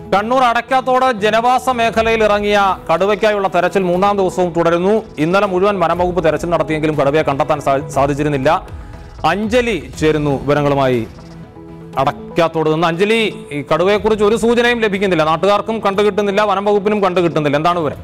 കണ്ണൂർ അടയ്ക്കാത്തോട് ജനവാസ മേഖലയിൽ ഇറങ്ങിയ കടുവയ്ക്കായുള്ള തെരച്ചിൽ മൂന്നാം ദിവസവും തുടരുന്നു ഇന്നലെ മുഴുവൻ വനംവകുപ്പ് തെരച്ചിൽ നടത്തിയെങ്കിലും കടുവയെ കണ്ടെത്താൻ സാ- സാധിച്ചിരുന്നില്ല അഞ്ജലി ചേരുന്നു വിവരങ്ങളുമായി അടയ്ക്കാത്തോട് നിന്ന് അഞ്ജലി ഈ കടുവയെക്കുറിച്ച് ഒരു സൂചനയും ലഭിക്കുന്നില്ല നാട്ടുകാർക്കും കണ്ടുകിട്ടുന്നില്ല വനംവകുപ്പിനും കണ്ടുകിട്ടുന്നില്ല എന്താണ് വിവരം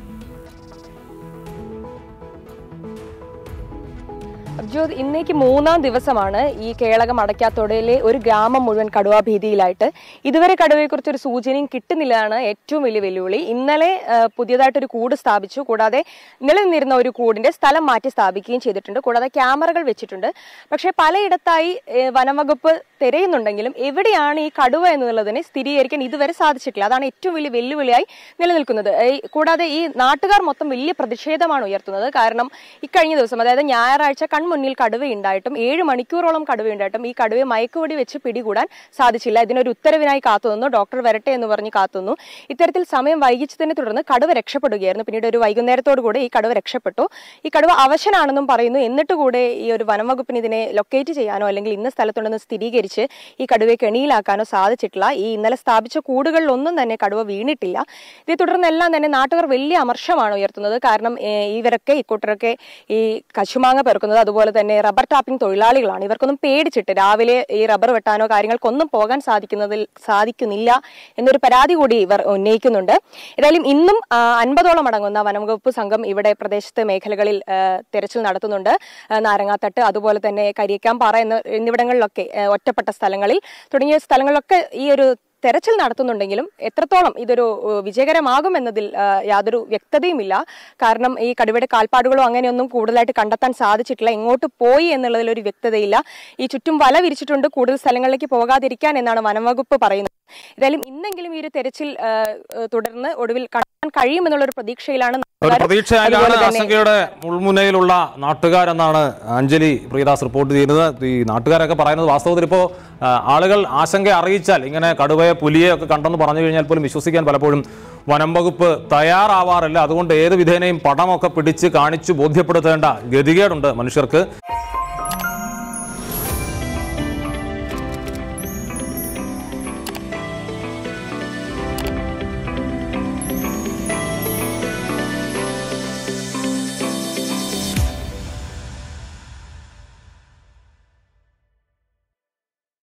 അബ്ജോദ് ഇന്നേക്ക് മൂന്നാം ദിവസമാണ് ഈ കേളകം അടയ്ക്കാത്തോടയിലെ ഒരു ഗ്രാമം മുഴുവൻ കടുവാ ഭീതിയിലായിട്ട് ഇതുവരെ കടുവയെക്കുറിച്ച് ഒരു സൂചനയും കിട്ടുന്നില്ലതാണ് ഏറ്റവും വലിയ വെല്ലുവിളി ഇന്നലെ ആ, പുതിയതായിട്ടൊരു കൂട് സ്ഥാപിച്ചു കൂടാതെ നിലനിന്നിരുന്ന ഒരു കൂടിന്റെ സ്ഥലം മാറ്റി സ്ഥാപിക്കുകയും ചെയ്തിട്ടുണ്ട് കൂടാതെ ക്യാമറകൾ വെച്ചിട്ടുണ്ട് പക്ഷേ പലയിടത്തായി ഏ, വനംവകുപ്പ് തിരയുന്നുണ്ടെങ്കിലും എവിടെയാണ് ഈ കടുവ എന്നുള്ളതിനെ സ്ഥിരീകരിക്കാൻ ഇതുവരെ സാധിച്ചിട്ടില്ല അതാണ് ഏറ്റവും വലിയ വെല്ലുവിളിയായി നിലനിൽക്കുന്നത് ഈ- കൂടാതെ ഈ നാട്ടുകാർ മൊത്തം വലിയ പ്രതിഷേധമാണ് ഉയർത്തുന്നത് കാരണം ഇക്കഴിഞ്ഞ ദിവസം അതായത് ഞായറാഴ്ച കൺമുന്നിൽ കടുവയുണ്ടായിട്ടും ഏഴ് മണിക്കൂറോളം കടുവയുണ്ടായിട്ടും ഈ കടുവയെ മയക്കുവടി വെച്ച് പിടികൂടാൻ സാധിച്ചില്ല ഇതിനൊരു ഉത്തരവിനായി കാത്തുനിന്നു ഡോക്ടർ വരട്ടെ എന്ന് പറഞ്ഞ് കാത്തുനിന്നു ഇത്തരത്തിൽ സമയം വൈകിച്ചതിനെ തുടർന്ന് കടുവ രക്ഷപ്പെടുകയായിരുന്നു പിന്നീട് ഒരു വൈകുന്നേരത്തോടു കൂടി ഈ കടുവ രക്ഷപ്പെട്ടു ഈ കടുവ അവശനാണെന്നും പറയുന്നു എന്നിട്ട് കൂടെ ഈ ഒരു വനം വകുപ്പിന് ഇതിനെ ലൊക്കേറ്റ് ചെയ്യാനോ അല്ലെങ്കിൽ ഇന്ന സ്ഥലത്തുണ്ടെന്ന് സ്ഥിരീകരിച്ച് ഈ കടുവയെ കെണിയിലാക്കാനോ സാധിച്ചിട്ടില്ല ഈ ഇന്നലെ സ്ഥാപിച്ച കൂടുകളിലൊന്നും തന്നെ കടുവ വീണിട്ടില്ല ഇതേ തുടർന്നെല്ലാം തന്നെ നാട്ടുകാർ വലിയ അമർഷമാണ് ഉയർത്തുന്നത് കാരണം ഏഹ്, ഇവരൊക്കെ ഇക്കൂട്ടരൊക്കെ ഈ കശുമാങ്ങ പെറുക്കുന്നത് അതുപോലെ തന്നെ റബ്ബർ ടാപ്പിംഗ് തൊഴിലാളികളാണ് ഇവർക്കൊന്നും പേടിച്ചിട്ട് രാവിലെ ഈ റബ്ബർ വെട്ടാനോ കാര്യങ്ങൾക്കൊന്നും പോകാൻ സാധിക്കുന്നതിൽ സാധിക്കുന്നില്ല എന്നൊരു പരാതി കൂടി ഇവർ ഉന്നയിക്കുന്നുണ്ട് ഏതായാലും ഇന്നും ആ, അൻപതോളം അടങ്ങുന്ന വനംവകുപ്പ് സംഘം ഇവിടെ പ്രദേശത്തെ മേഖലകളിൽ ആ, തെരച്ചിൽ നടത്തുന്നുണ്ട് ആ, നാരങ്ങാത്തട്ട് അതുപോലെ തന്നെ കരിയക്കാംപാറ എന്ന എന്നിവിടങ്ങളിലൊക്കെ ആ, ഒറ്റപ്പെട്ട സ്ഥലങ്ങളിൽ തുടങ്ങിയ സ്ഥലങ്ങളിലൊക്കെ ഈ ഒരു തെരച്ചിൽ നടത്തുന്നുണ്ടെങ്കിലും എത്രത്തോളം ഇതൊരു ഏഹ്, വിജയകരമാകും എന്നതിൽ ആ, യാതൊരു വ്യക്തതയുമില്ല കാരണം ഈ കടുവയുടെ കാൽപ്പാടുകളോ അങ്ങനെയൊന്നും കൂടുതലായിട്ട് കണ്ടെത്താൻ സാധിച്ചിട്ടില്ല എങ്ങോട്ട് പോയി എന്നുള്ളതിൽ ഒരു വ്യക്തതയില്ല ഈ ചുറ്റും വല വിരിച്ചിട്ടുണ്ട് കൂടുതൽ സ്ഥലങ്ങളിലേക്ക് പോകാതിരിക്കാൻ എന്നാണ് വനംവകുപ്പ് പറയുന്നത് ഏതായാലും ഇന്നെങ്കിലും ഈ ഒരു തെരച്ചിൽ ആ, ഏഹ്, തുടർന്ന് ഒടുവിൽ കാണാൻ കഴിയുമെന്നുള്ള ഒരു പ്രതീക്ഷയിലാണ് ഒരു നാട്ടുകാരും. പ്രതീക്ഷയിലാണ് അതുപോലെ തന്നെ ആശങ്കയുടെ മുൾമുനയിലുള്ള നാട്ടുകാരെന്നാണ് അഞ്ജലി പ്രിയദാസ് റിപ്പോർട്ട് ചെയ്യുന്നത് ഈ നാട്ടുകാരൊക്കെ പറയുന്നത് വാസ്തവത്തിൽ ഇപ്പോൾ ആ, ആളുകൾ ആശങ്ക അറിയിച്ചാൽ ഇങ്ങനെ കടുവയെ പുലിയെ ഒക്കെ കണ്ടെന്ന് പറഞ്ഞു കഴിഞ്ഞാൽ പോലും വിശ്വസിക്കാൻ പലപ്പോഴും വനം വകുപ്പ് തയ്യാറാവാറില്ല അതുകൊണ്ട് ഏത് വിധേനയും പടമൊക്കെ പിടിച്ച് കാണിച്ചു ബോധ്യപ്പെടുത്തേണ്ട ഗതികേടുണ്ട് മനുഷ്യർക്ക്